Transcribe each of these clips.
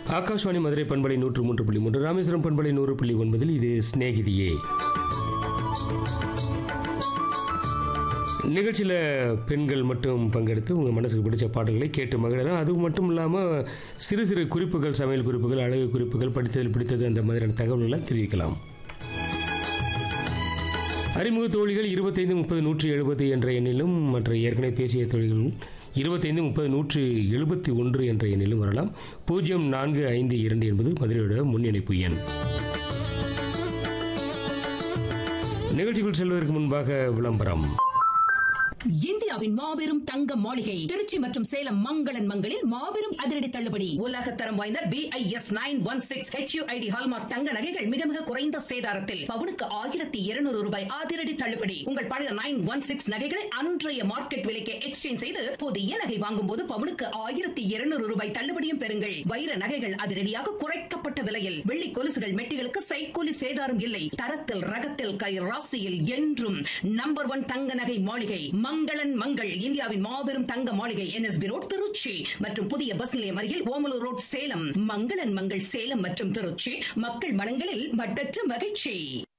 ஆகாஷ்வாணி மதுரை பண்பலை நூற்று மூன்று புள்ளி மூன்று ராமேஸ்வரம் பண்பலை நூறு புள்ளி ஒன்பதில் இது ஸ்நேகிதியே நிகழ்ச்சியில் பெண்கள் மட்டும் பங்கெடுத்து உங்கள் மனசுக்கு பிடிச்ச பாடல்களை கேட்டு மகிழலாம் அது மட்டும் இல்லாமல் சிறு சிறு குறிப்புகள் சமையல் குறிப்புகள் அழகு குறிப்புகள் படித்ததில் பிடித்தது அந்த மாதிரியான தகவல்கள்லாம் தெரிவிக்கலாம் அறிமுக தோழிகள் இருபத்தைந்து முப்பது நூற்றி எழுபது என்ற எண்ணிலும் மற்ற ஏற்கனவே பேசிய தோழிகள் இருபத்தைந்து முப்பது நூற்றி எழுபத்தி ஒன்று என்ற எண்ணிலும் வரலாம் பூஜ்ஜியம் நான்கு ஐந்து இரண்டு என்பது மதுரையோட முன்னிணைப்பு எண் நிகழ்ச்சிக்குள் செல்வதற்கு முன்பாக விளம்பரம் இந்தியாவின் மாபெரும் தங்க மாளிகை திருச்சி மற்றும் சேலம் மங்களன் மங்களில் மாபெரும் அதிரடி தள்ளுபடி உலக தரம் வாய்ந்த B I S nine one six HUID hallmark தங்க நகைகள் மிக மிக குறைந்த சேதாரத்தில் பவுனுக்கு ஆயிரத்தி இருநூறு ரூபாய் அதிரடி தள்ளுபடி உங்கள் பழைய நைன் ஒன் சிக்ஸ் நகைகளை அன்றைய மார்க்கெட் விலைக்கு எக்ஸ்சேஞ்ச் செய்து புதிய நகை வாங்கும் போது பவுனுக்கு ஆயிரத்தி இருநூறு ரூபாய் தள்ளுபடியும் பெறுங்கள் வைர நகைகள் அதிரடியாக குறைக்கப்பட்ட விலையில் வெள்ளி கொலுசுகள் மெட்டிகளுக்கு சைக்கூலி சேதாரம் இல்லை தரத்தில் ரகத்தில் கை ராசியில் என்றும் நம்பர் ஒன் தங்க நகை மாளிகை மங்களன் மங்கள் இந்தியாவின் மாபெரும் தங்க மாளிகை என்எஸ்பி ரோட் திருச்சி மற்றும் புதிய பஸ் நிலையம் அருகில் ஓமலூர் ரோட் சேலம் மங்களன் மங்கள் சேலம் மற்றும் திருச்சி மக்கள் மனங்களில் மட்டற்ற மகிழ்ச்சி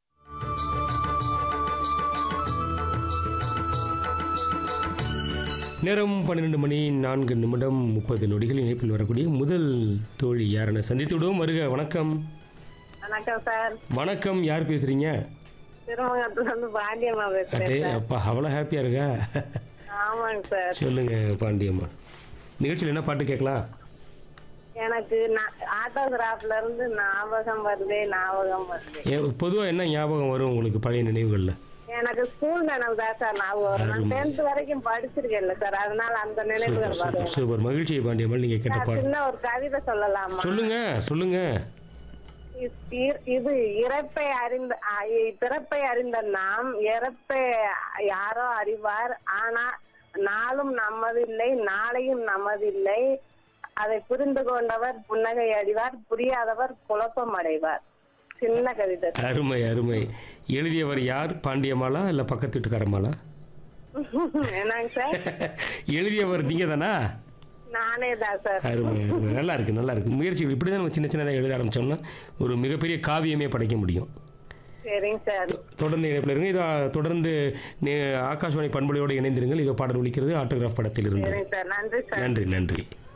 நேரம் பன்னிரெண்டு மணி நான்கு நிமிடம் முப்பது நொடிகள் இணைப்பில் வரக்கூடிய முதல் தோழி யாரென சந்தித்து விடுவோம் வருக வணக்கம் வணக்கம் சார் வணக்கம் யார் பேசுறீங்க திருமங்கலத்துல இருந்து பாண்டியம்மா பேசுறேன் அடே சார் அப்பா அவ்வளோ ஹாப்பியாக இருக்கா ஆமாங்க சார் சொல்லுங்க பாண்டியம்மா நிகழ்ச்சியில் என்ன பாட்டு கேட்கலாம் எனக்கு ஆட்டோகிராஃப்ல இருந்து ஞாபகம் வருதே ஞாபகம் வருது பொதுவாக என்ன ஞாபகம் வரும் உங்களுக்கு பழைய நினைவுகளில் எனக்கு ஸ்கூல் நினைவு தான் சார் ஞாபகம் வரும் நான் அருமை. டென்த் வரைக்கும் படிச்சிருக்கேன்ல சார் அதனால அந்த நினைவுகள் சூப்பர் வரும் சூப்பர் சூப்பர் மகிழ்ச்சியை பாண்டியம்மா நீங்கள் கேட்ட நான் பாட்டு சின்ன ஒரு கவிதை சொல்லலாமா சொல்லுங்க சொல்லுங்க இ- இ- இது இறப்பை அறிந்த ஆ, இ- பிறப்பை அறிந்த நாம் இறப்பை யாரோ அறிவார் ஆனா நாளும் நமதில்லை நாளையும் நமதில்லை அதை புரிந்து கொண்டவர் புன்னகை அடிவார் புரியாதவர் குழப்பம் அடைவார் சின்ன கவிதை அருமை அருமை எழுதியவர் யார் பாண்டியம்மாளா இல்லை பக்கத்து வீட்டுக்காரம்மாளா என்னங்க சார் எழுதியவர் நீங்கள் தானா நானே தான் சார் அருமை அருமை நல்லா இருக்கு நல்லா இருக்கு முயற்சிகள் இப்படி தான் நம்ம சின்ன சின்னதாக எழுத ஆரம்பிச்சோம்னா ஒரு மிகப்பெரிய காவியமே படைக்க முடியும் சரிங்க சார் தொடர்ந்து இணைப்பில் இருங்க இதோ தொடர்ந்து நே- ஆகாஷ்வாணி பண்புலையோடு இணைந்திருங்கள் இதோ பாடல் ஒலிக்கிறது ஆட்டோகிராஃப் படத்தில் இருந்து சரிங்க சார் நன்றி சார் நன்றி நன்றி